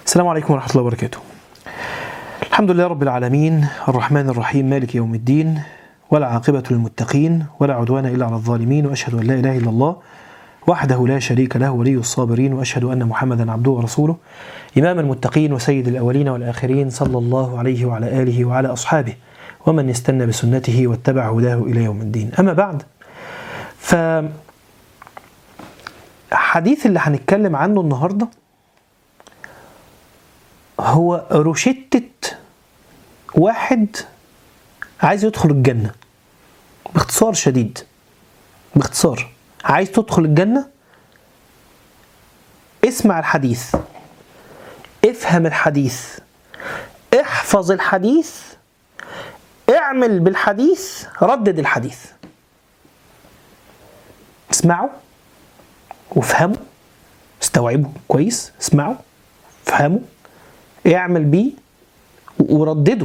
السلام عليكم ورحمة الله وبركاته. الحمد لله رب العالمين الرحمن الرحيم مالك يوم الدين ولا عاقبة للمتقين ولا عدوان إلا على الظالمين وأشهد أن لا إله إلا الله وحده لا شريك له ولي الصابرين وأشهد أن محمدا عبده ورسوله إمام المتقين وسيد الأولين والآخرين صلى الله عليه وعلى آله وعلى أصحابه ومن استنى بسنته واتبع هداه إلى يوم الدين أما بعد ف حديث اللي هنتكلم عنه النهارده هو روشتة واحد عايز يدخل الجنة باختصار شديد باختصار عايز تدخل الجنة اسمع الحديث افهم الحديث احفظ الحديث اعمل بالحديث ردد الحديث اسمعوا وافهموا استوعبوا كويس اسمعوا افهموا اعمل بيه وردده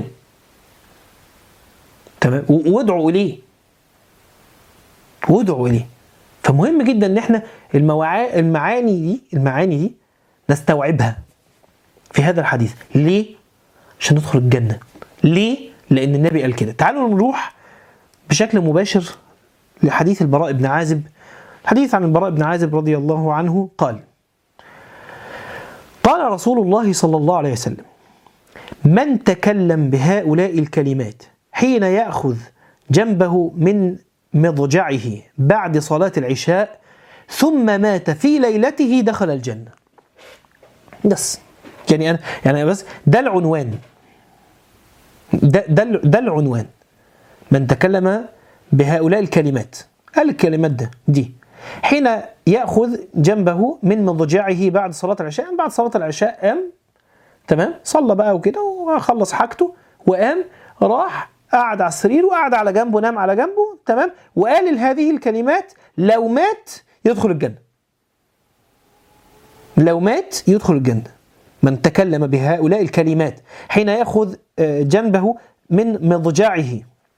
تمام وادعوا اليه وادعوا اليه فمهم جدا ان احنا المواع... المعاني دي المعاني دي نستوعبها في هذا الحديث ليه عشان ندخل الجنه ليه لان النبي قال كده تعالوا نروح بشكل مباشر لحديث البراء بن عازب الحديث عن البراء بن عازب رضي الله عنه قال قال رسول الله صلى الله عليه وسلم من تكلم بهؤلاء الكلمات حين ياخذ جنبه من مضجعه بعد صلاه العشاء ثم مات في ليلته دخل الجنه بس يعني انا يعني بس ده العنوان ده ده, ده العنوان من تكلم بهؤلاء الكلمات قال الكلمات ده دي حين ياخذ جنبه من مضجعه بعد صلاه العشاء بعد صلاه العشاء قام تمام صلى بقى وكده وخلص حاجته وقام راح قعد على السرير وقعد على جنبه نام على جنبه تمام وقال هذه الكلمات لو مات يدخل الجنه لو مات يدخل الجنه من تكلم بهؤلاء الكلمات حين ياخذ جنبه من مضجعه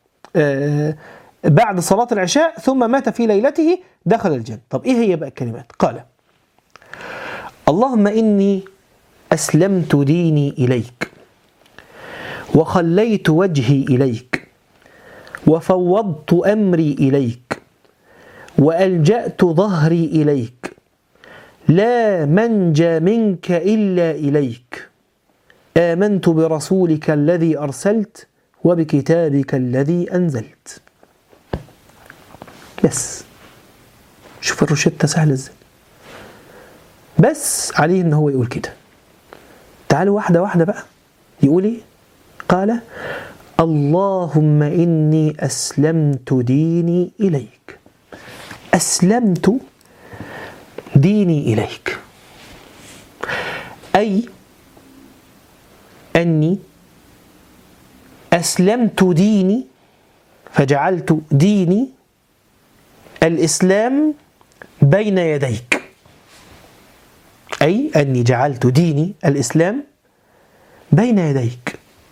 بعد صلاة العشاء ثم مات في ليلته دخل الجنة طب إيه هي بقى الكلمات قال اللهم إني أسلمت ديني إليك وخليت وجهي إليك وفوضت أمري إليك وألجأت ظهري إليك لا منجى منك إلا إليك آمنت برسولك الذي أرسلت وبكتابك الذي أنزلت بس شوف الروشتة سهلة ازاي بس عليه ان هو يقول كده تعالوا واحدة واحدة بقى يقول ايه قال اللهم إني أسلمت ديني إليك أسلمت ديني إليك أي أني أسلمت ديني فجعلت ديني الإسلام بين يديك أي أني جعلت ديني الإسلام بين يديك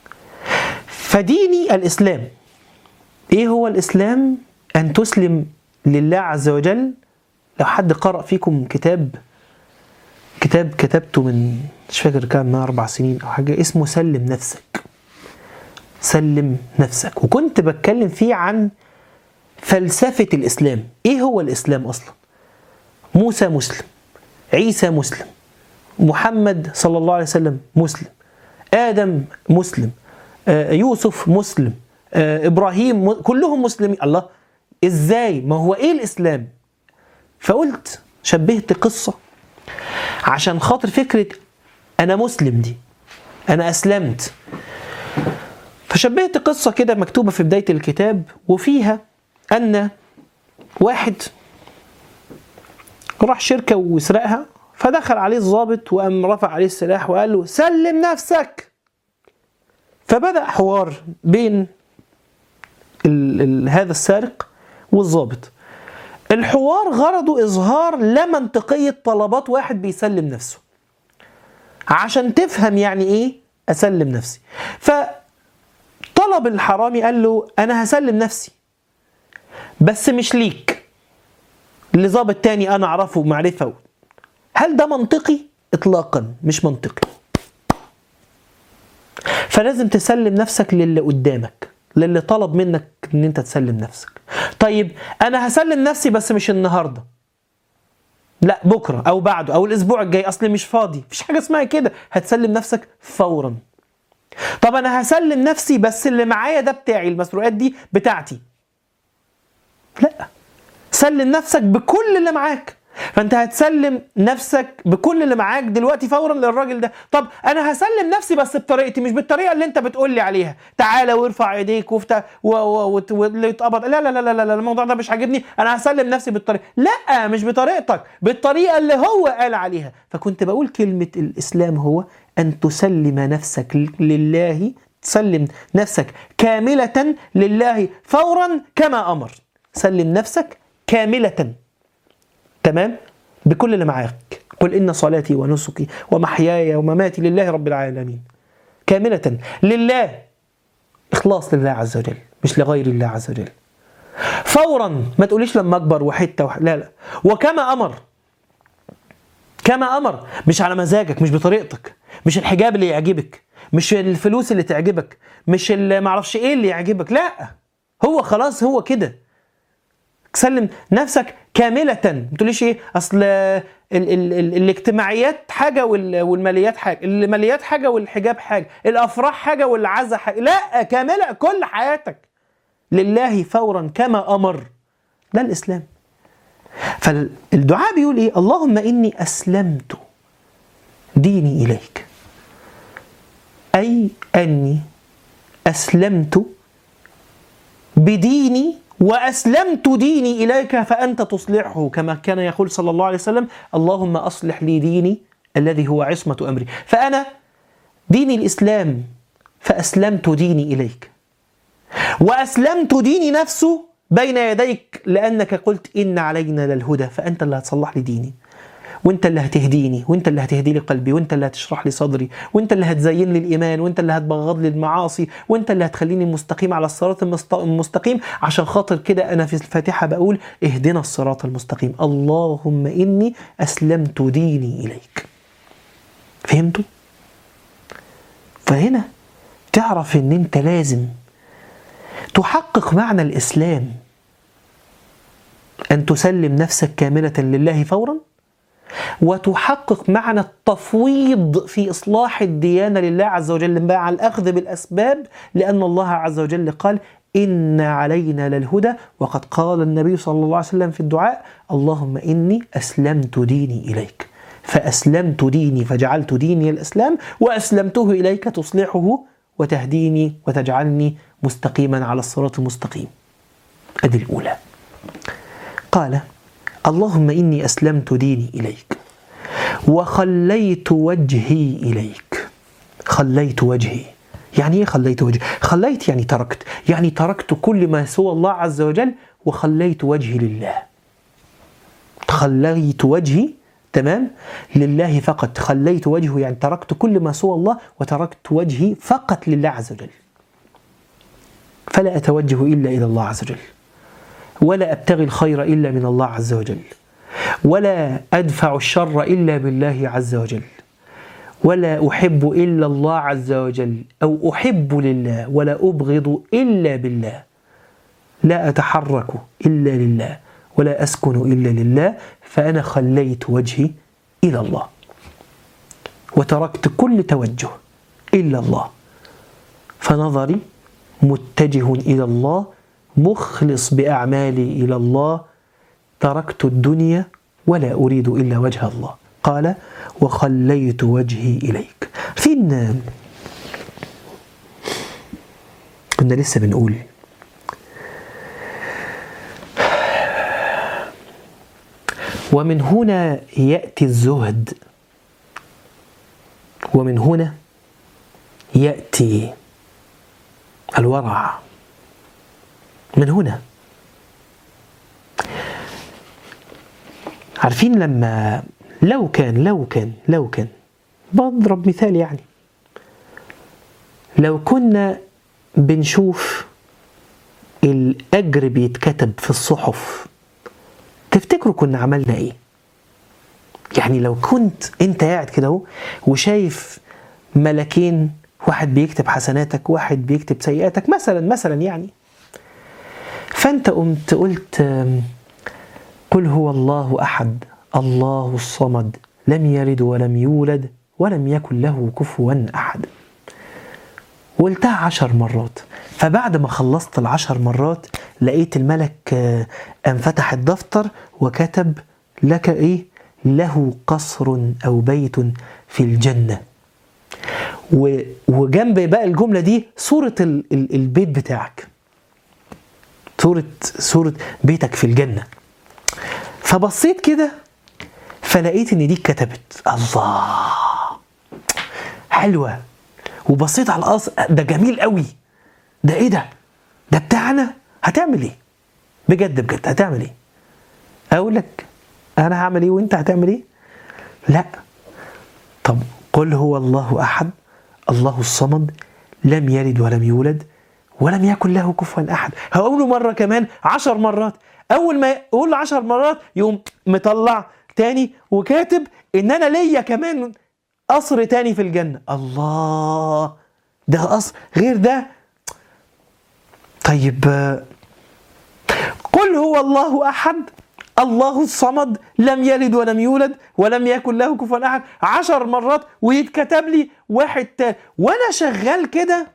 فديني الإسلام إيه هو الإسلام؟ أن تسلم لله عز وجل لو حد قرأ فيكم كتاب كتاب كتبته من مش فاكر كام من أربع سنين أو حاجة اسمه سلم نفسك سلم نفسك وكنت بتكلم فيه عن فلسفة الإسلام إيه هو الإسلام أصلا موسى مسلم عيسى مسلم محمد صلى الله عليه وسلم مسلم آدم مسلم آه يوسف مسلم آه إبراهيم م... كلهم مسلمين الله إزاي ما هو إيه الإسلام فقلت شبهت قصة عشان خاطر فكرة أنا مسلم دي أنا أسلمت فشبهت قصة كده مكتوبة في بداية الكتاب وفيها أن واحد راح شركة وسرقها فدخل عليه الضابط وقام رفع عليه السلاح وقال له سلم نفسك فبدأ حوار بين ال ال هذا السارق والضابط الحوار غرضه إظهار لا منطقية طلبات واحد بيسلم نفسه عشان تفهم يعني إيه أسلم نفسي فطلب الحرامي قال له أنا هسلم نفسي بس مش ليك لظابط تاني انا اعرفه معرفه هل ده منطقي اطلاقا مش منطقي فلازم تسلم نفسك للي قدامك للي طلب منك ان انت تسلم نفسك طيب انا هسلم نفسي بس مش النهارده لا بكره او بعده او الاسبوع الجاي اصلي مش فاضي مفيش حاجه اسمها كده هتسلم نفسك فورا طب انا هسلم نفسي بس اللي معايا ده بتاعي المسروقات دي بتاعتي لا سلم نفسك بكل اللي معاك فانت هتسلم نفسك بكل اللي معاك دلوقتي فورا للراجل ده طب انا هسلم نفسي بس بطريقتي مش بالطريقه اللي انت بتقول لي عليها تعالى وارفع ايديك وفت واللي يتقبض لا لا لا لا لا الموضوع ده مش عاجبني انا هسلم نفسي بالطريقه لا مش بطريقتك بالطريقه اللي هو قال عليها فكنت بقول كلمه الاسلام هو ان تسلم نفسك لله تسلم نفسك كامله لله فورا كما امر سلم نفسك كامله تمام بكل اللي معاك قل إن صلاتي ونسكي ومحياي ومماتي لله رب العالمين كاملة لله إخلاص لله عز وجل مش لغير الله عز وجل فورا ما تقوليش لما أكبر وحتة وح... لا لا وكما أمر كما أمر مش على مزاجك مش بطريقتك مش الحجاب اللي يعجبك مش الفلوس اللي تعجبك مش اللي معرفش ايه اللي يعجبك لا هو خلاص هو كده سلم نفسك كاملة ما تقوليش ايه اصل ال ال ال الاجتماعيات حاجة والماليات حاجة الماليات حاجة والحجاب حاجة الافراح حاجة والعزة حاجة لا كاملة كل حياتك لله فورا كما امر ده الاسلام فالدعاء بيقول ايه اللهم اني اسلمت ديني اليك اي اني اسلمت بديني وأسلمت ديني إليك فأنت تصلحه كما كان يقول صلى الله عليه وسلم اللهم أصلح لي ديني الذي هو عصمة أمري فأنا ديني الإسلام فأسلمت ديني إليك وأسلمت ديني نفسه بين يديك لأنك قلت إن علينا للهدى فأنت اللي هتصلح لي ديني وانت اللي هتهديني وانت اللي هتهدي لي قلبي وانت اللي هتشرح لي صدري وانت اللي هتزين لي الايمان وانت اللي هتبغض لي المعاصي وانت اللي هتخليني مستقيم على الصراط المستقيم عشان خاطر كده انا في الفاتحه بقول اهدنا الصراط المستقيم اللهم اني اسلمت ديني اليك فهمتوا فهنا تعرف ان انت لازم تحقق معنى الاسلام ان تسلم نفسك كامله لله فورا وتحقق معنى التفويض في إصلاح الديانة لله عز وجل مع الأخذ بالأسباب لأن الله عز وجل قال إن علينا للهدى وقد قال النبي صلى الله عليه وسلم في الدعاء اللهم إني أسلمت ديني إليك فأسلمت ديني فجعلت ديني الإسلام وأسلمته إليك تصلحه وتهديني وتجعلني مستقيما على الصراط المستقيم أدي الأولى قال اللهم إني أسلمت ديني إليك وخليت وجهي إليك خليت وجهي يعني ايه خليت وجهي؟ خليت يعني تركت، يعني تركت كل ما سوى الله عز وجل وخليت وجهي لله. خليت وجهي تمام؟ لله فقط، خليت وجهه يعني تركت كل ما سوى الله وتركت وجهي فقط لله عز وجل. فلا اتوجه الا الى الله عز وجل. ولا ابتغي الخير الا من الله عز وجل ولا ادفع الشر الا بالله عز وجل ولا احب الا الله عز وجل او احب لله ولا ابغض الا بالله لا اتحرك الا لله ولا اسكن الا لله فانا خليت وجهي الى الله وتركت كل توجه الا الله فنظري متجه الى الله مخلص باعمالي الى الله تركت الدنيا ولا اريد الا وجه الله قال وخليت وجهي اليك فين كنا لسه بنقول ومن هنا ياتي الزهد ومن هنا ياتي الورع من هنا عارفين لما لو كان لو كان لو كان بضرب مثال يعني لو كنا بنشوف الأجر بيتكتب في الصحف تفتكروا كنا عملنا ايه يعني لو كنت انت قاعد كده اهو وشايف ملكين واحد بيكتب حسناتك واحد بيكتب سيئاتك مثلا مثلا يعني فانت قمت قلت آم، قل هو الله احد الله الصمد لم يلد ولم يولد ولم يكن له كفوا احد وقلتها عشر مرات فبعد ما خلصت العشر مرات لقيت الملك آه، قام فتح الدفتر وكتب لك ايه له قصر او بيت في الجنه و- وجنب بقى الجمله دي صوره ال- ال- البيت بتاعك صوره صوره بيتك في الجنه فبصيت كده فلقيت ان دي اتكتبت الله حلوه وبصيت على القصر ده جميل قوي ده ايه ده ده بتاعنا هتعمل ايه بجد بجد هتعمل ايه اقول لك انا هعمل ايه وانت هتعمل ايه لا طب قل هو الله احد الله الصمد لم يلد ولم يولد ولم يكن له كفوا احد هقوله مره كمان عشر مرات اول ما يقول عشر مرات يقوم مطلع تاني وكاتب ان انا ليا كمان قصر تاني في الجنه الله ده قصر غير ده طيب آه، قل هو الله احد الله الصمد لم يلد ولم يولد ولم يكن له كفوا احد عشر مرات ويتكتب لي واحد تاني وانا شغال كده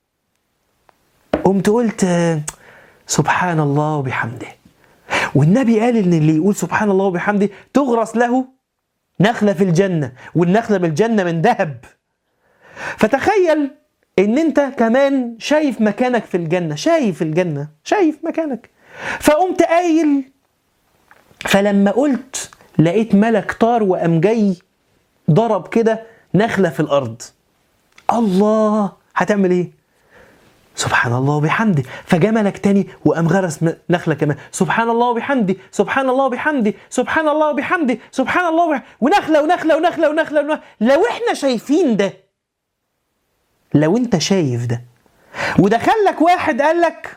قمت قلت آه، سبحان الله وبحمده والنبي قال ان اللي يقول سبحان الله وبحمده تغرس له نخله في الجنه والنخله من الجنه من ذهب فتخيل ان انت كمان شايف مكانك في الجنه شايف الجنه شايف مكانك فقمت قايل فلما قلت لقيت ملك طار وقام جاي ضرب كده نخله في الارض الله هتعمل ايه سبحان الله وبحمده فجاء ملك تاني وقام غرس م- نخله كمان سبحان الله وبحمده سبحان الله وبحمده سبحان الله وبحمده سبحان الله وبحمده ونخله ونخله ونخله ونخله, ونخلة. لو احنا شايفين ده لو انت شايف ده ودخل لك واحد قال لك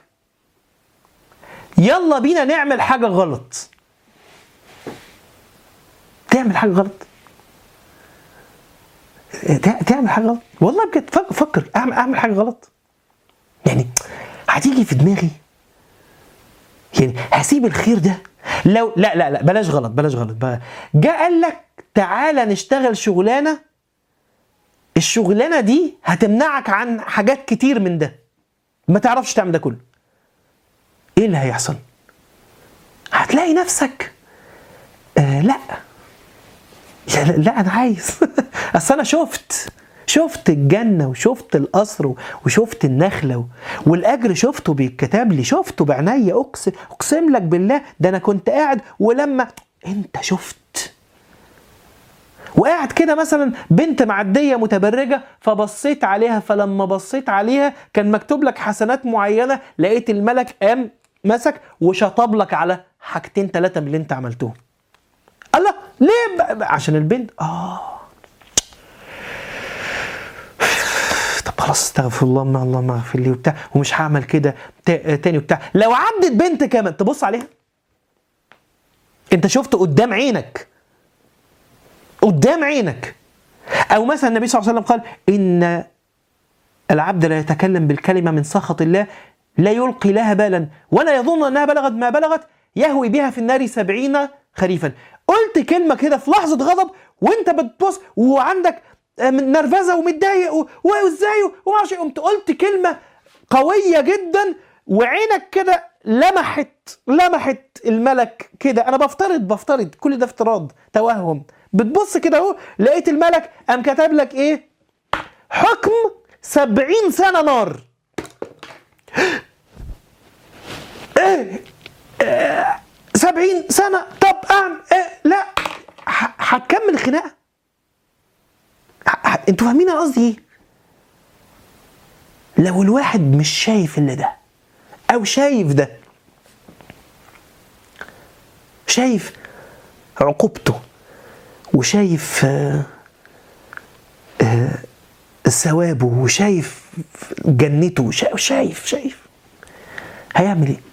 يلا بينا نعمل حاجه غلط تعمل حاجه غلط تع- تعمل حاجه غلط والله بجد فك- فكر اعمل اعمل حاجه غلط يعني هتيجي في دماغي يعني هسيب الخير ده لو لا لا لا بلاش غلط بلاش غلط بقى جاء قال لك تعالى نشتغل شغلانه الشغلانه دي هتمنعك عن حاجات كتير من ده ما تعرفش تعمل ده كله ايه اللي هيحصل هتلاقي نفسك آه لا لا, لا, لا انا عايز اصل انا شفت شفت الجنة وشفت القصر و- وشفت النخلة و- والأجر شفته بيتكتب لي شفته بعينيا أقسم أقسم لك بالله ده أنا كنت قاعد ولما أنت شفت وقاعد كده مثلا بنت معدية متبرجة فبصيت عليها فلما بصيت عليها كان مكتوب لك حسنات معينة لقيت الملك قام مسك وشطب لك على حاجتين ثلاثة من اللي انت عملتهم الله ليه ب- ب- عشان البنت اه طب خلاص استغفر الله ما الله ما اغفر لي وبتاع ومش هعمل كده تا- تاني وبتاع لو عدت بنت كمان تبص عليها انت شفت قدام عينك قدام عينك او مثلا النبي صلى الله عليه وسلم قال ان العبد لا يتكلم بالكلمه من سخط الله لا يلقي لها بالا ولا يظن انها بلغت ما بلغت يهوي بها في النار سبعين خريفا قلت كلمه كده في لحظه غضب وانت بتبص وعندك آه، من نرفزه ومتضايق و- وازاي وما اعرفش إيه. قمت قلت كلمه قويه جدا وعينك كده لمحت لمحت الملك كده انا بفترض بفترض كل ده افتراض توهم بتبص كده اهو لقيت الملك قام كتب لك ايه حكم سبعين سنة نار ايه إيه، سبعين سنة طب اعمل إيه لا ه- هتكمل خناقة ه- ه- انتوا فاهمين انا قصدي ايه لو الواحد مش شايف اللي ده او شايف ده شايف عقوبته وشايف آه، آه، ثوابه وشايف جنته شا- شايف شايف هيعمل ايه؟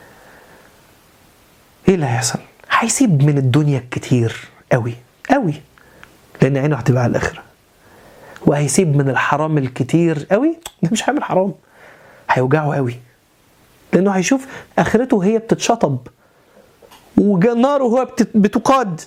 ايه اللي هيحصل؟ هيسيب من الدنيا كتير قوي قوي لان عينه هتبقى على الاخره وهيسيب من الحرام الكتير قوي ده مش هيعمل حرام هيوجعه قوي لانه هيشوف اخرته هي بتتشطب وناره هو بت- بتقاد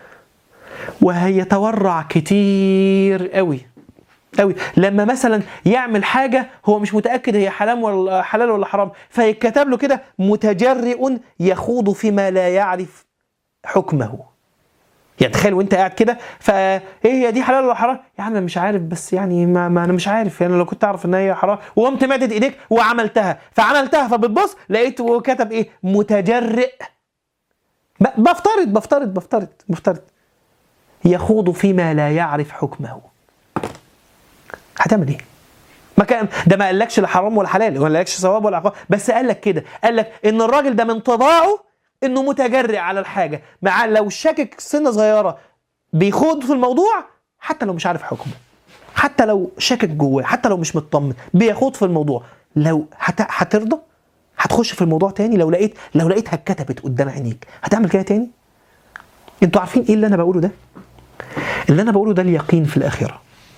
وهيتورع كتير قوي قوي لما مثلا يعمل حاجه هو مش متاكد هي حلال ولا حلال ولا حرام فيتكتب له كده متجرئ يخوض فيما لا يعرف حكمه يعني تخيل وانت قاعد كده فايه هي دي حلال ولا حرام يا عم مش عارف بس يعني ما, ما انا مش عارف يعني لو كنت اعرف ان هي حرام وقمت مادد ايديك وعملتها فعملتها فبتبص لقيت وكتب ايه متجرئ ب- بفترض بفترض بفترض بفترض يخوض فيما لا يعرف حكمه هتعمل ايه؟ ما كان ده ما قالكش لا حرام ولا حلال ولا قالكش ثواب ولا عقاب بس قال لك كده قال لك ان الراجل ده من طباعه انه متجرئ على الحاجه مع لو شاكك سنه صغيره بيخوض في الموضوع حتى لو مش عارف حكمه حتى لو شاكك جواه حتى لو مش مطمن بيخوض في الموضوع لو هت... هترضى هتخش في الموضوع تاني لو لقيت لو لقيتها اتكتبت قدام عينيك هتعمل كده تاني انتوا عارفين ايه اللي انا بقوله ده اللي انا بقوله ده اليقين في الاخره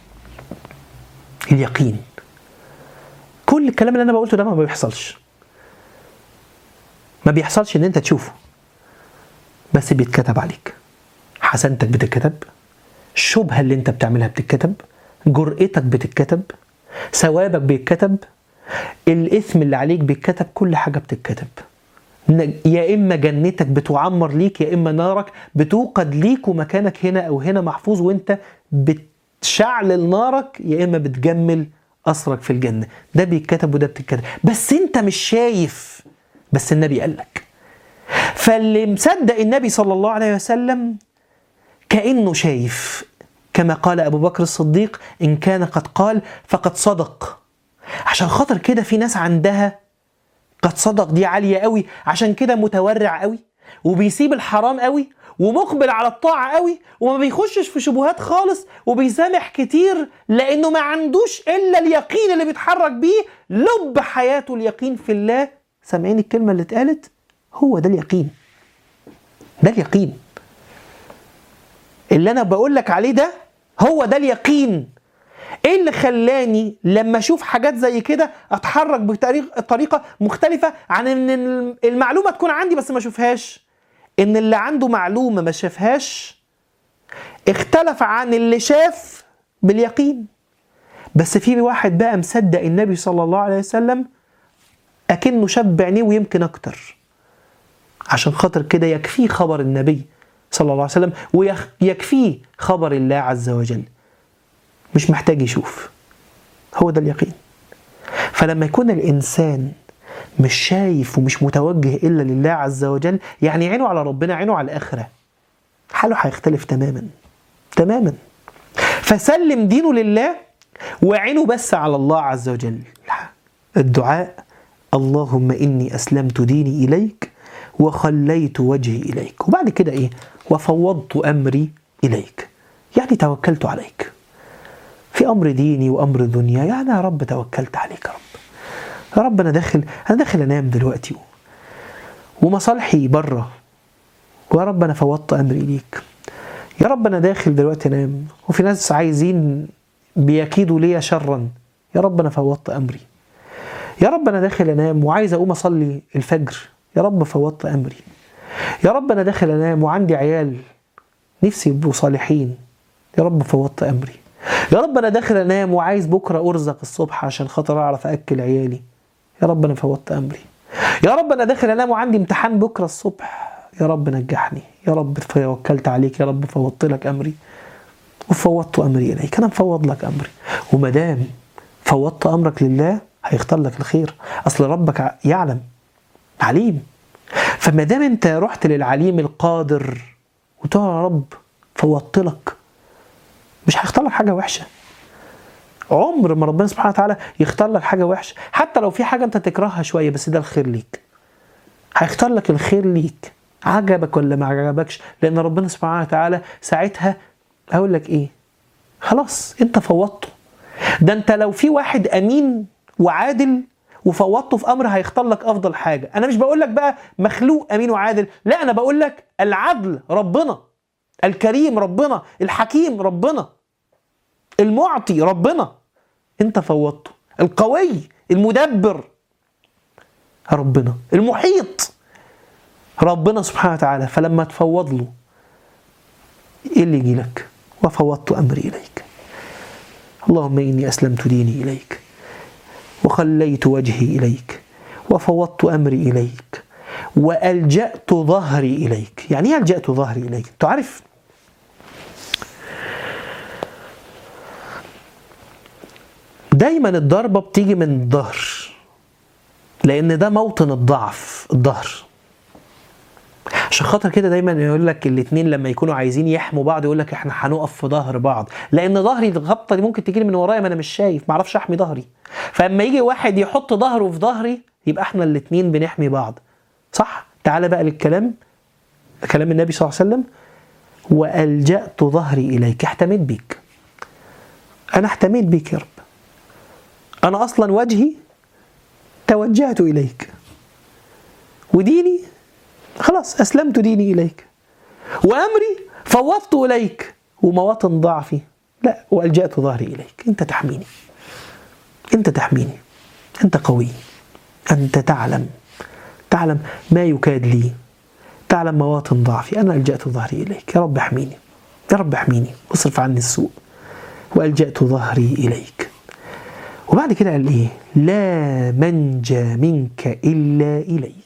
اليقين كل الكلام اللي انا بقوله ده ما بيحصلش ما بيحصلش ان انت تشوفه بس بيتكتب عليك حسنتك بتتكتب الشبهه اللي انت بتعملها بتتكتب جرأتك بتتكتب ثوابك بيتكتب الاثم اللي عليك بيتكتب كل حاجه بتتكتب ن- يا اما جنتك بتعمر ليك يا اما نارك بتوقد ليك ومكانك هنا او هنا محفوظ وانت بتشعل نارك يا اما بتجمل اثرك في الجنه ده بيتكتب وده بتتكتب بس انت مش شايف بس النبي قال لك فاللي مصدق النبي صلى الله عليه وسلم كانه شايف كما قال ابو بكر الصديق ان كان قد قال فقد صدق عشان خاطر كده في ناس عندها قد صدق دي عالية قوي عشان كده متورع قوي وبيسيب الحرام قوي ومقبل على الطاعة قوي وما بيخشش في شبهات خالص وبيسامح كتير لأنه ما عندوش إلا اليقين اللي بيتحرك بيه لب حياته اليقين في الله سامعين الكلمة اللي اتقالت هو ده اليقين ده اليقين اللي أنا بقول لك عليه ده هو ده اليقين ايه اللي خلاني لما اشوف حاجات زي كده اتحرك بطريقه مختلفه عن ان المعلومه تكون عندي بس ما اشوفهاش ان اللي عنده معلومه ما شافهاش اختلف عن اللي شاف باليقين بس في واحد بقى مصدق النبي صلى الله عليه وسلم اكنه شاف بعينيه ويمكن اكتر عشان خاطر كده يكفيه خبر النبي صلى الله عليه وسلم ويكفيه خبر الله عز وجل مش محتاج يشوف هو ده اليقين فلما يكون الإنسان مش شايف ومش متوجه إلا لله عز وجل يعني عينه على ربنا عينه على الآخرة حاله هيختلف تماما تماما فسلم دينه لله وعينه بس على الله عز وجل الدعاء اللهم إني أسلمت ديني إليك وخليت وجهي إليك وبعد كده إيه وفوضت أمري إليك يعني توكلت عليك في امر ديني وامر دنيا يعني يا رب توكلت عليك يا رب يا رب انا داخل انا داخل انام دلوقتي ومصالحي بره ويا رب انا فوضت امري ليك يا رب انا داخل دلوقتي انام وفي ناس عايزين بيكيدوا ليا شرا يا رب انا فوضت امري يا رب انا داخل انام وعايز اقوم اصلي الفجر يا رب فوضت امري يا رب انا داخل انام وعندي عيال نفسي يبقوا صالحين يا رب فوضت امري يا رب انا داخل انام وعايز بكره ارزق الصبح عشان خاطر اعرف اكل عيالي يا رب انا فوضت امري يا رب انا داخل انام وعندي امتحان بكره الصبح يا رب نجحني يا رب توكلت عليك يا رب فوضت لك امري وفوضت امري اليك انا مفوض لك امري وما دام فوضت امرك لله هيختار لك الخير اصل ربك يعلم عليم فما دام انت رحت للعليم القادر وتقول يا رب فوضت لك مش هيختار لك حاجه وحشه عمر ما ربنا سبحانه وتعالى يختار لك حاجه وحشه حتى لو في حاجه انت تكرهها شويه بس ده الخير ليك هيختار لك الخير ليك عجبك ولا ما عجبكش لان ربنا سبحانه وتعالى ساعتها اقول لك ايه خلاص انت فوضته ده انت لو في واحد امين وعادل وفوضته في امر هيختار لك افضل حاجه انا مش بقول لك بقى مخلوق امين وعادل لا انا بقول لك العدل ربنا الكريم ربنا الحكيم ربنا المعطي ربنا انت فوضته القوي المدبر ربنا المحيط ربنا سبحانه وتعالى فلما تفوض له ايه اللي يجي لك وفوضت امري اليك اللهم اني اسلمت ديني اليك وخليت وجهي اليك وفوضت امري اليك والجات ظهري اليك يعني ايه الجات ظهري اليك انت عارف دايما الضربه بتيجي من الظهر لان ده موطن الضعف الظهر عشان خاطر كده دايما يقول لك الاثنين لما يكونوا عايزين يحموا بعض يقول لك احنا هنقف في ظهر بعض لان ظهري الخبطه دي ممكن تجي من ورايا ما انا مش شايف ما اعرفش احمي ظهري فلما يجي واحد يحط ظهره في ظهري يبقى احنا الاثنين بنحمي بعض صح تعال بقى للكلام كلام النبي صلى الله عليه وسلم والجات ظهري اليك احتميت بيك انا احتميت بيك يا رب انا اصلا وجهي توجهت اليك وديني خلاص أسلمت ديني إليك وأمري فوضت إليك ومواطن ضعفي لا وألجأت ظهري إليك أنت تحميني أنت تحميني أنت قوي أنت تعلم تعلم ما يكاد لي تعلم مواطن ضعفي أنا ألجأت ظهري إليك يا رب احميني يا رب احميني واصرف عني السوء وألجأت ظهري إليك وبعد كده قال إيه لا منجى منك إلا إليك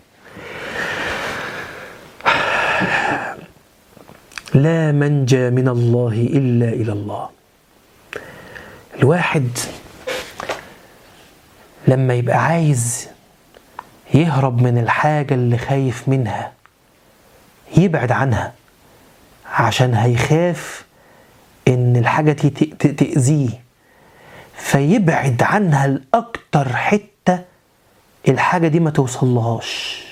لا منجى من الله إلا إلى الله الواحد لما يبقى عايز يهرب من الحاجة اللي خايف منها يبعد عنها عشان هيخاف إن الحاجة دي تأذيه فيبعد عنها لأكتر حتة الحاجة دي ما توصلهاش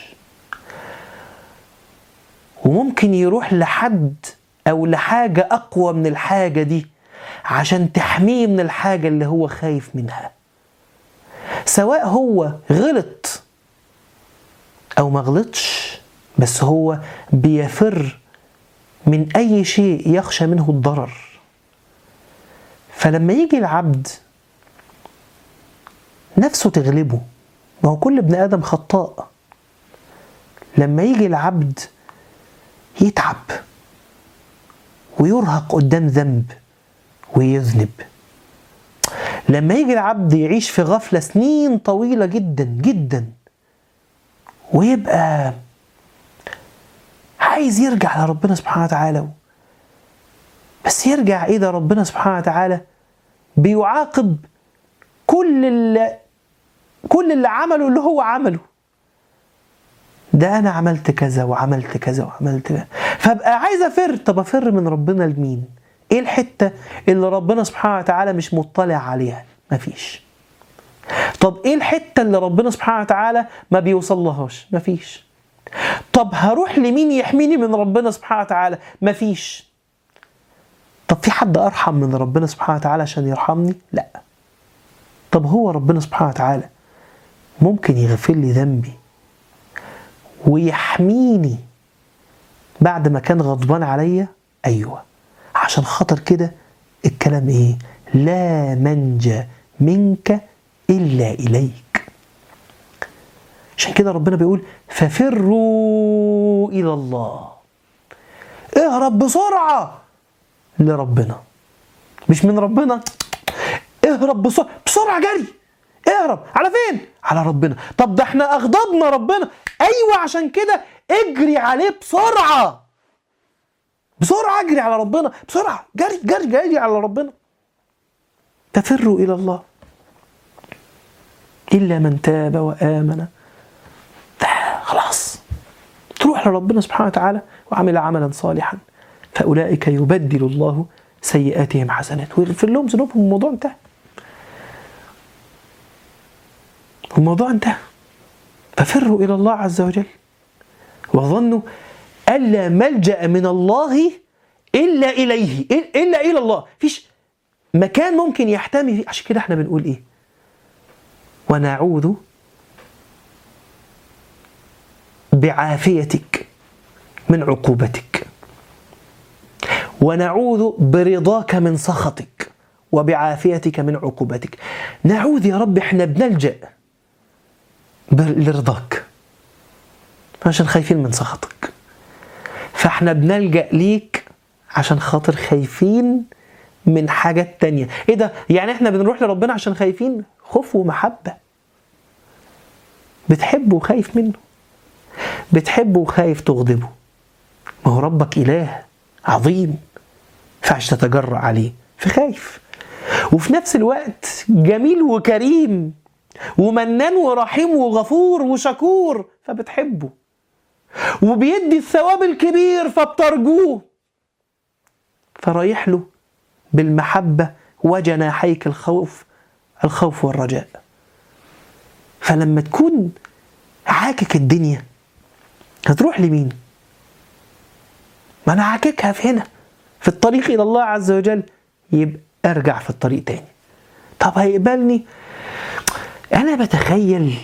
وممكن يروح لحد او لحاجه اقوى من الحاجه دي عشان تحميه من الحاجه اللي هو خايف منها سواء هو غلط او ما غلطش بس هو بيفر من اي شيء يخشى منه الضرر فلما يجي العبد نفسه تغلبه ما هو كل ابن ادم خطاء لما يجي العبد يتعب ويرهق قدام ذنب ويذنب لما يجي العبد يعيش في غفلة سنين طويلة جدا جدا ويبقى عايز يرجع لربنا سبحانه وتعالى بس يرجع ايه ده ربنا سبحانه وتعالى بيعاقب كل اللي كل اللي عمله اللي هو عمله ده انا عملت كذا وعملت كذا وعملت كذا فابقى عايز افر طب افر من ربنا لمين ايه الحته اللي ربنا سبحانه وتعالى مش مطلع عليها مفيش طب ايه الحته اللي ربنا سبحانه وتعالى ما بيوصلهاش مفيش طب هروح لمين يحميني من ربنا سبحانه وتعالى مفيش طب في حد ارحم من ربنا سبحانه وتعالى عشان يرحمني لا طب هو ربنا سبحانه وتعالى ممكن يغفر لي ذنبي ويحميني بعد ما كان غضبان عليا ايوه عشان خاطر كده الكلام ايه لا منجى منك الا اليك عشان كده ربنا بيقول ففروا الى الله اهرب بسرعه لربنا مش من ربنا اهرب بسرعه بسرعه جري اهرب على فين على ربنا طب ده احنا اغضبنا ربنا ايوه عشان كده اجري عليه بسرعه بسرعه اجري على ربنا بسرعه جري جري جري على ربنا تفروا الى الله الا من تاب وامن خلاص تروح لربنا سبحانه وتعالى وعمل عملا صالحا فاولئك يبدل الله سيئاتهم حسنات ويغفر لهم ذنوبهم الموضوع انتهى الموضوع انتهى ففروا الى الله عز وجل وظنوا الا ملجا من الله الا اليه الا الى الله فيش مكان ممكن يحتمي فيه عشان كده احنا بنقول ايه ونعوذ بعافيتك من عقوبتك ونعوذ برضاك من سخطك وبعافيتك من عقوبتك نعوذ يا رب احنا بنلجأ لرضاك عشان خايفين من سخطك فاحنا بنلجأ ليك عشان خاطر خايفين من حاجات تانية ايه ده يعني احنا بنروح لربنا عشان خايفين خوف ومحبة بتحبه وخايف منه بتحبه وخايف تغضبه ما هو ربك إله عظيم فعش تتجرأ عليه فخايف وفي نفس الوقت جميل وكريم ومنان ورحيم وغفور وشكور فبتحبه وبيدي الثواب الكبير فبترجوه فرايح له بالمحبة وجناحيك الخوف الخوف والرجاء فلما تكون عاكك الدنيا هتروح لمين؟ ما انا عاككها في هنا في الطريق الى الله عز وجل يبقى ارجع في الطريق تاني طب هيقبلني انا بتخيل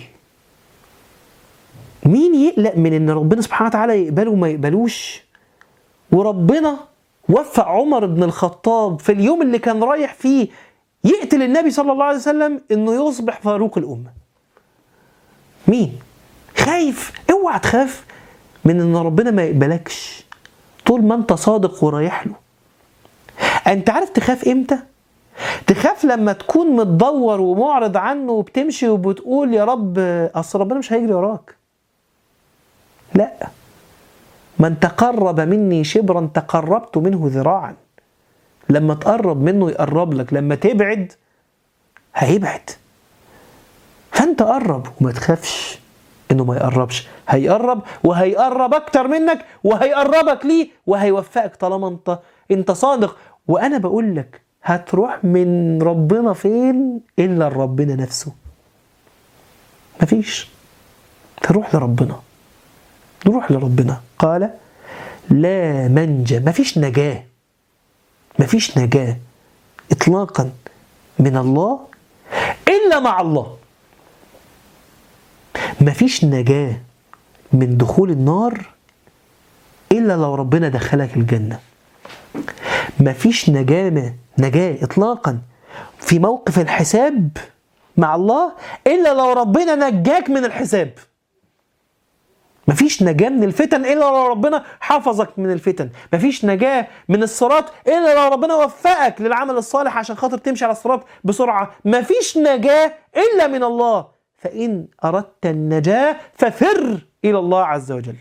مين يقلق من ان ربنا سبحانه وتعالى يقبله وما يقبلوش وربنا وفق عمر بن الخطاب في اليوم اللي كان رايح فيه يقتل النبي صلى الله عليه وسلم انه يصبح فاروق الامه مين خايف اوعى تخاف من ان ربنا ما يقبلكش طول ما انت صادق ورايح له انت عارف تخاف امتى تخاف لما تكون متدور ومعرض عنه وبتمشي وبتقول يا رب اصل ربنا مش هيجري وراك لا من تقرب مني شبرا تقربت منه ذراعا لما تقرب منه يقرب لك لما تبعد هيبعد فانت قرب وما تخافش انه ما يقربش هيقرب وهيقرب اكتر منك وهيقربك ليه وهيوفقك طالما انت انت صادق وانا بقول لك هتروح من ربنا فين الا لربنا نفسه مفيش تروح لربنا نروح لربنا قال لا منجى مفيش نجاة مفيش نجاة إطلاقا من الله إلا مع الله مفيش نجاة من دخول النار إلا لو ربنا دخلك الجنة مفيش نجاة نجاة إطلاقا في موقف الحساب مع الله إلا لو ربنا نجاك من الحساب مفيش نجاة من الفتن إلا لو ربنا حفظك من الفتن مفيش نجاة من الصراط إلا لو ربنا وفقك للعمل الصالح عشان خاطر تمشي على الصراط بسرعة مفيش نجاة إلا من الله فإن أردت النجاة ففر إلى الله عز وجل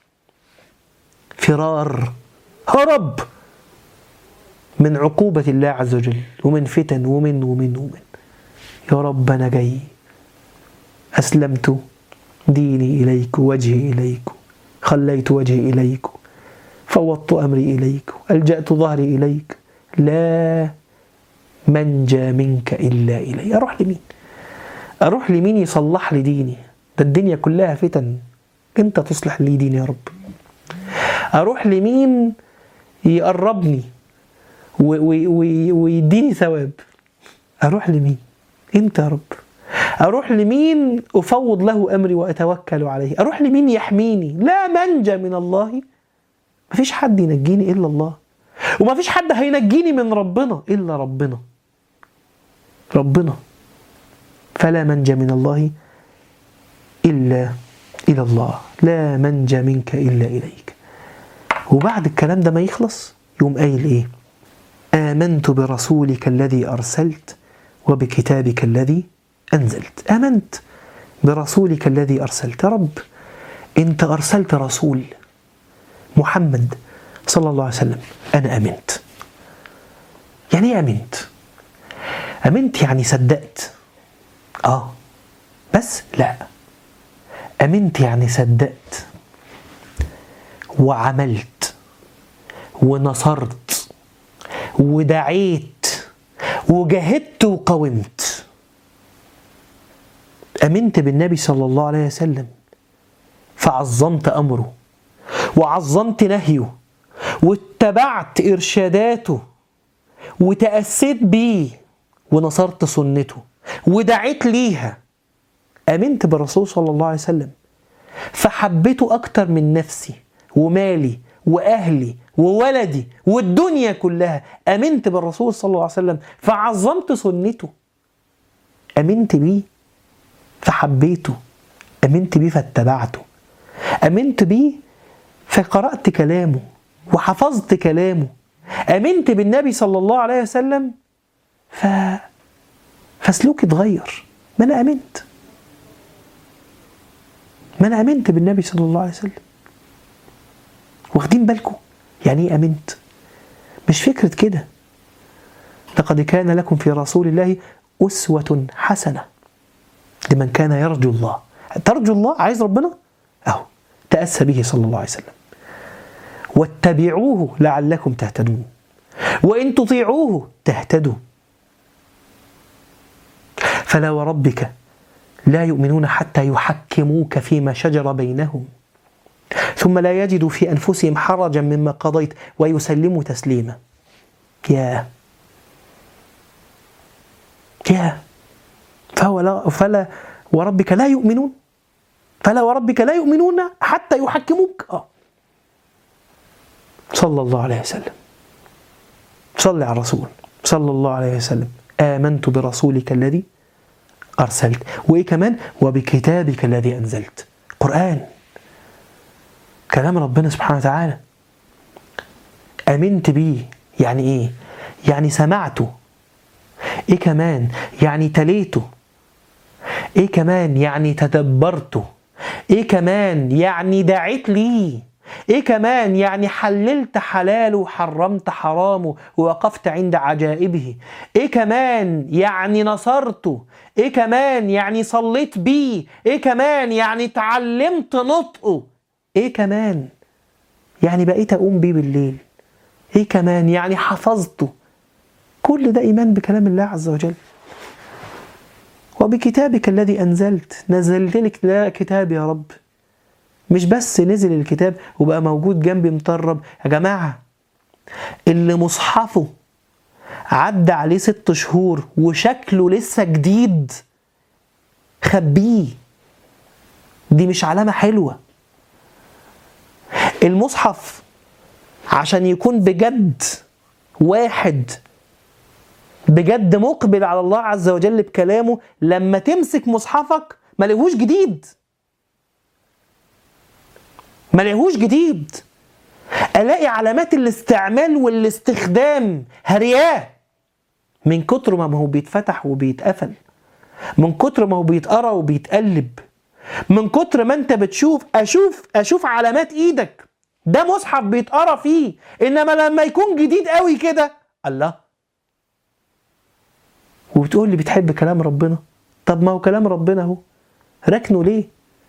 فرار هرب من عقوبة الله عز وجل ومن فتن ومن ومن ومن يا رب أنا جاي أسلمت ديني إليك وجهي إليك خليت وجهي إليك فوضت أمري إليك ألجأت ظهري إليك لا منجى منك إلا إلي أروح لمين أروح لمين يصلح لي ديني ده الدنيا كلها فتن أنت تصلح لي ديني يا رب أروح لمين يقربني ويديني ثواب أروح لمين أنت يا رب أروح لمين أفوض له أمري وأتوكل عليه أروح لمين يحميني لا منجى من الله مفيش حد ينجيني إلا الله ومفيش حد هينجيني من ربنا إلا ربنا ربنا فلا منجى من الله إلا إلى الله لا منجى منك إلا إليك وبعد الكلام ده ما يخلص يقوم قايل إيه آمنت برسولك الذي أرسلت وبكتابك الذي أنزلت آمنت برسولك الذي أرسلت يا رب أنت أرسلت رسول محمد صلى الله عليه وسلم أنا أمنت يعني إيه أمنت أمنت يعني صدقت آه بس لا أمنت يعني صدقت وعملت ونصرت ودعيت وجاهدت وقاومت امنت بالنبي صلى الله عليه وسلم فعظمت امره وعظمت نهيه واتبعت ارشاداته وتاسيت بيه ونصرت سنته ودعيت ليها امنت بالرسول صلى الله عليه وسلم فحبيته اكتر من نفسي ومالي واهلي وولدي والدنيا كلها امنت بالرسول صلى الله عليه وسلم فعظمت سنته امنت بيه فحبيته امنت بيه فاتبعته امنت بيه فقرات كلامه وحفظت كلامه امنت بالنبي صلى الله عليه وسلم ف فسلوكي اتغير ما انا امنت ما انا امنت بالنبي صلى الله عليه وسلم واخدين بالكم يعني ايه امنت مش فكره كده لقد كان لكم في رسول الله اسوه حسنه لمن كان يرجو الله ترجو الله عايز ربنا اهو تاسى به صلى الله عليه وسلم واتبعوه لعلكم تهتدون وان تطيعوه تهتدوا فلا وربك لا يؤمنون حتى يحكموك فيما شجر بينهم ثم لا يجدوا في انفسهم حرجا مما قضيت ويسلموا تسليما يا يا فهو لا فلا وربك لا يؤمنون فلا وربك لا يؤمنون حتى يحكموك اه صلى الله عليه وسلم صل على الرسول صلى الله عليه وسلم آمنت برسولك الذي أرسلت وإيه كمان وبكتابك الذي أنزلت قرآن كلام ربنا سبحانه وتعالى امنت بيه يعني ايه يعني سمعته ايه كمان يعني تليته ايه كمان يعني تدبرته ايه كمان يعني دعيت ليه ايه كمان يعني حللت حلاله وحرمت حرامه ووقفت عند عجائبه ايه كمان يعني نصرته ايه كمان يعني صليت بيه ايه كمان يعني تعلمت نطقه ايه كمان يعني بقيت اقوم بيه بالليل ايه كمان يعني حفظته كل ده ايمان بكلام الله عز وجل وبكتابك الذي انزلت نزلت لك لا كتاب يا رب مش بس نزل الكتاب وبقى موجود جنبي مطرب يا جماعه اللي مصحفه عدى عليه ست شهور وشكله لسه جديد خبيه دي مش علامه حلوه المصحف عشان يكون بجد واحد بجد مقبل على الله عز وجل بكلامه لما تمسك مصحفك ما لقيهوش جديد ما لقيهوش جديد الاقي علامات الاستعمال والاستخدام هرياه من كتر ما هو بيتفتح وبيتقفل من كتر ما هو بيتقرا وبيتقلب من كتر ما انت بتشوف اشوف اشوف علامات ايدك ده مصحف بيتقرا فيه انما لما يكون جديد قوي كده الله وبتقول لي بتحب كلام ربنا طب ما هو كلام ربنا اهو ركنه ليه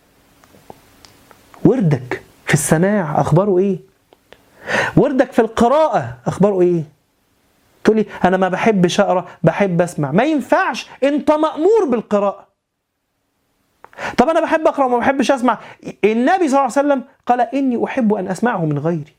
وردك في السماع اخباره ايه وردك في القراءه اخباره ايه تقول لي انا ما بحبش اقرا بحب اسمع ما ينفعش انت مامور بالقراءه طب انا بحب اقرا وما بحبش اسمع النبي صلى الله عليه وسلم قال اني احب ان اسمعه من غيري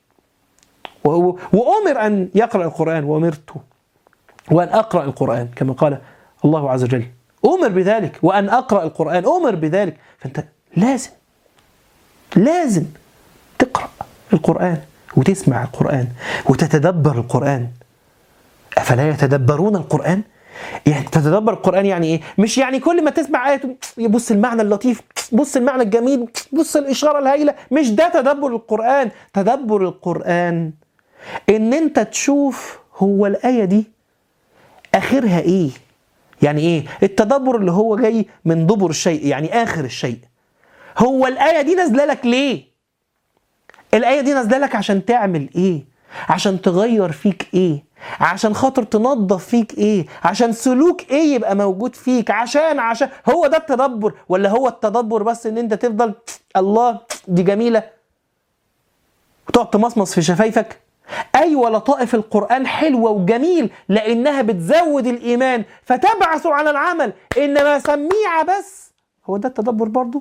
وامر ان يقرا القران وامرت وان اقرا القران كما قال الله عز وجل امر بذلك وان اقرا القران امر بذلك فانت لازم لازم تقرا القران وتسمع القران وتتدبر القران افلا يتدبرون القران يعني تتدبر القرآن يعني إيه؟ مش يعني كل ما تسمع آية بص المعنى اللطيف بص المعنى الجميل بص الإشارة الهائلة مش ده تدبر القرآن تدبر القرآن إن أنت تشوف هو الآية دي آخرها إيه يعني إيه التدبر اللي هو جاي من دبر الشيء يعني آخر الشيء هو الآية دي نازلة لك ليه الآية دي نازلة لك عشان تعمل إيه عشان تغير فيك إيه عشان خاطر تنظف فيك ايه عشان سلوك ايه يبقى موجود فيك عشان عشان هو ده التدبر ولا هو التدبر بس ان انت تفضل الله دي جميله وتقعد تمصمص في شفايفك ايوه لطائف القران حلوه وجميل لانها بتزود الايمان فتبعث على العمل انما سميعه بس هو ده التدبر برضو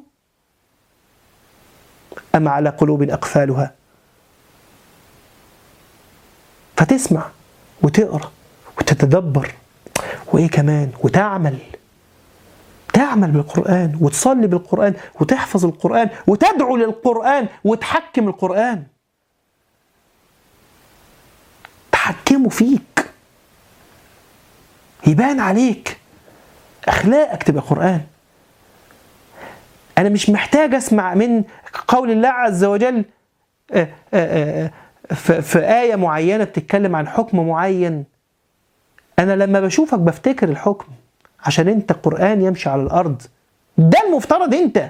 ام على قلوب اقفالها فتسمع وتقرا وتتدبر وايه كمان وتعمل تعمل بالقران وتصلي بالقران وتحفظ القران وتدعو للقران وتحكم القران يتحكموا فيك يبان عليك اخلاقك تبقى قران انا مش محتاج اسمع من قول الله عز وجل آه، آه، آه، في في ايه معينه بتتكلم عن حكم معين انا لما بشوفك بفتكر الحكم عشان انت قران يمشي على الارض ده المفترض انت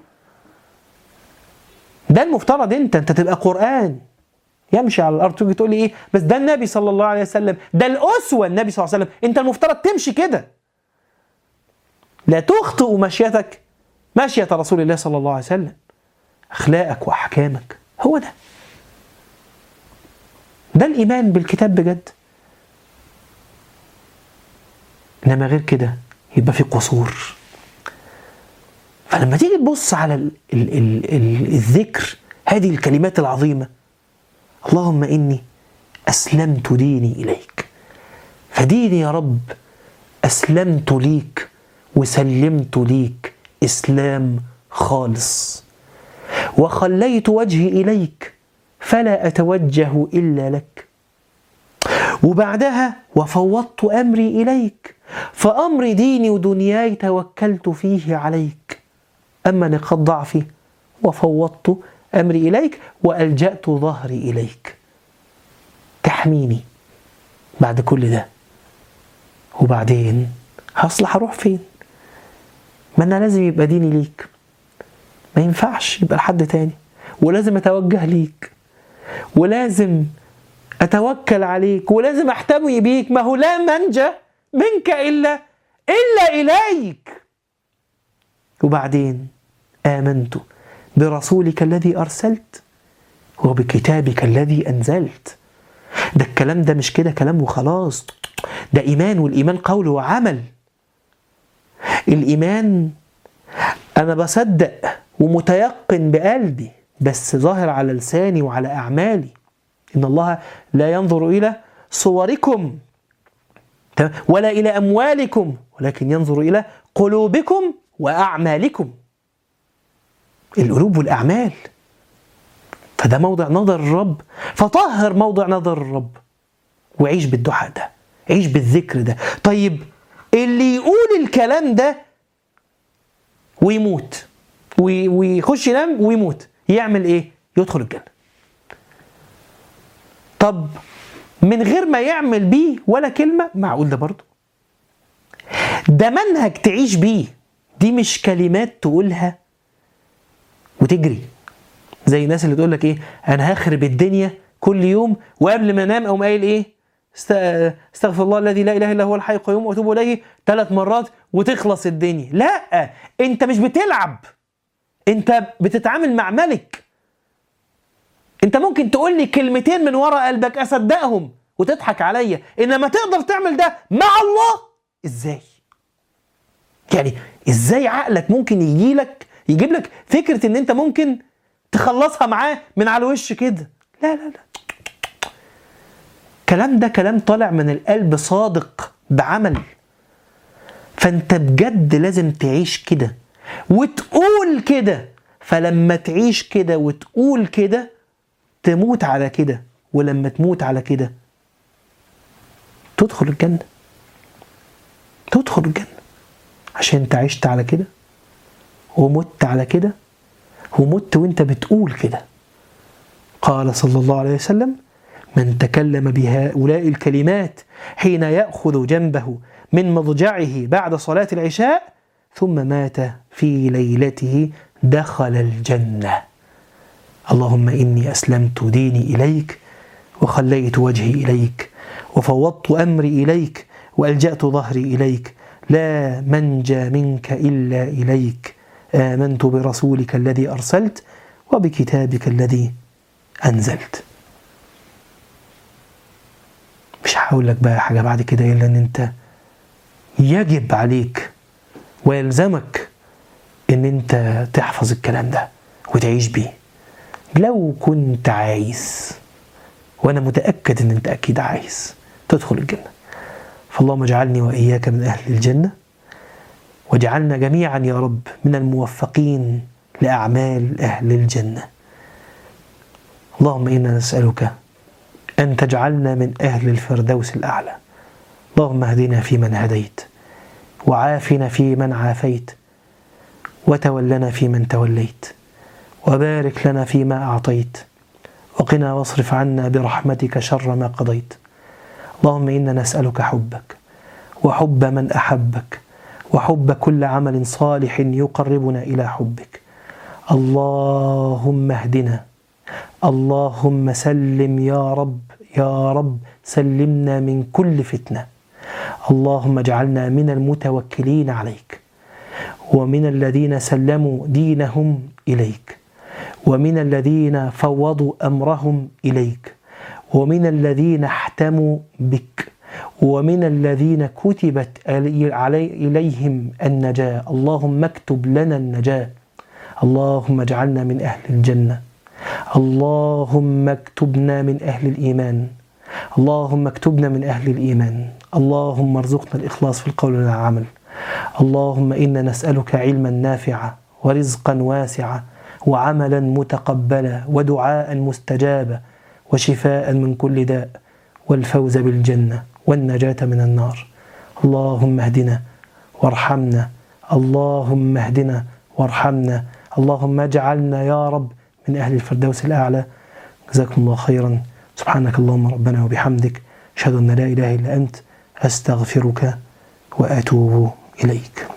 ده المفترض انت انت تبقى قران يمشي على الارض تيجي تقول لي ايه بس ده النبي صلى الله عليه وسلم ده الاسوه النبي صلى الله عليه وسلم انت المفترض تمشي كده لا تخطئ مشيتك مشية رسول الله صلى الله عليه وسلم اخلاقك واحكامك هو ده ده الايمان بالكتاب بجد انما غير كده يبقى في قصور فلما تيجي تبص على ال ال ال ال الذكر هذه الكلمات العظيمه اللهم اني اسلمت ديني اليك فديني يا رب اسلمت ليك وسلمت ليك اسلام خالص وخليت وجهي اليك فلا اتوجه الا لك وبعدها وفوضت امري اليك فامر ديني ودنياي توكلت فيه عليك اما نقاط ضعفي وفوضت امري اليك والجات ظهري اليك تحميني بعد كل ده وبعدين هصلح اروح فين ما انا لازم يبقى ديني ليك ما ينفعش يبقى لحد تاني ولازم اتوجه ليك ولازم اتوكل عليك ولازم احتمي بيك ما هو لا منجى منك الا الا اليك وبعدين امنت برسولك الذي ارسلت وبكتابك الذي انزلت ده الكلام ده مش كده كلام وخلاص ده ايمان والايمان قول وعمل الايمان انا بصدق ومتيقن بقلبي بس ظاهر على لساني وعلى اعمالي ان الله لا ينظر الى صوركم ولا الى اموالكم ولكن ينظر الى قلوبكم واعمالكم القلوب والاعمال فده موضع نظر الرب فطهر موضع نظر الرب وعيش بالدعاء ده عيش بالذكر ده طيب اللي يقول الكلام ده ويموت ويخش ينام ويموت يعمل ايه يدخل الجنه طب من غير ما يعمل بيه ولا كلمه معقول ده برضه ده منهج تعيش بيه دي مش كلمات تقولها وتجري زي الناس اللي تقول لك ايه انا هخرب الدنيا كل يوم وقبل ما انام اقوم قايل ايه استغفر الله الذي لا اله الا هو الحي القيوم واتوب اليه ثلاث مرات وتخلص الدنيا لا انت مش بتلعب انت بتتعامل مع ملك انت ممكن تقول لي كلمتين من ورا قلبك اصدقهم وتضحك عليا انما تقدر تعمل ده مع الله ازاي يعني ازاي عقلك ممكن يجي لك يجيب لك فكره ان انت ممكن تخلصها معاه من على الوش كده لا لا لا الكلام ده كلام طالع من القلب صادق بعمل فانت بجد لازم تعيش كده وتقول كده فلما تعيش كده وتقول كده تموت على كده ولما تموت على كده تدخل الجنة تدخل الجنة عشان انت عشت على كده ومت على كده ومت وانت بتقول كده قال صلى الله عليه وسلم من تكلم بهؤلاء الكلمات حين ياخذ جنبه من مضجعه بعد صلاه العشاء ثم مات في ليلته دخل الجنه اللهم اني اسلمت ديني اليك وخليت وجهي اليك وفوضت امري اليك والجات ظهري اليك لا منجى منك الا اليك امنت برسولك الذي ارسلت وبكتابك الذي انزلت مش هقول لك بقى حاجه بعد كده الا ان انت يجب عليك ويلزمك ان انت تحفظ الكلام ده وتعيش بيه لو كنت عايز وانا متاكد ان انت اكيد عايز تدخل الجنه فاللهم اجعلني واياك من اهل الجنه واجعلنا جميعا يا رب من الموفقين لاعمال اهل الجنه اللهم انا نسالك أن تجعلنا من أهل الفردوس الأعلى اللهم اهدنا فيمن هديت وعافنا فيمن عافيت وتولنا فيمن توليت وبارك لنا فيما أعطيت وقنا واصرف عنا برحمتك شر ما قضيت اللهم إنا نسألك حبك وحب من أحبك وحب كل عمل صالح يقربنا إلى حبك اللهم اهدنا اللهم سلم يا رب يا رب سلمنا من كل فتنه اللهم اجعلنا من المتوكلين عليك ومن الذين سلموا دينهم اليك ومن الذين فوضوا امرهم اليك ومن الذين احتموا بك ومن الذين كتبت علي اليهم النجاه اللهم اكتب لنا النجاه اللهم اجعلنا من اهل الجنه اللهم اكتبنا من اهل الايمان اللهم اكتبنا من اهل الايمان اللهم ارزقنا الاخلاص في القول والعمل اللهم انا نسالك علما نافعا ورزقا واسعا وعملا متقبلا ودعاء مستجابا وشفاء من كل داء والفوز بالجنه والنجاه من النار اللهم اهدنا وارحمنا اللهم اهدنا وارحمنا اللهم اجعلنا يا رب من اهل الفردوس الاعلى جزاكم الله خيرا سبحانك اللهم ربنا وبحمدك اشهد ان لا اله الا انت استغفرك واتوب اليك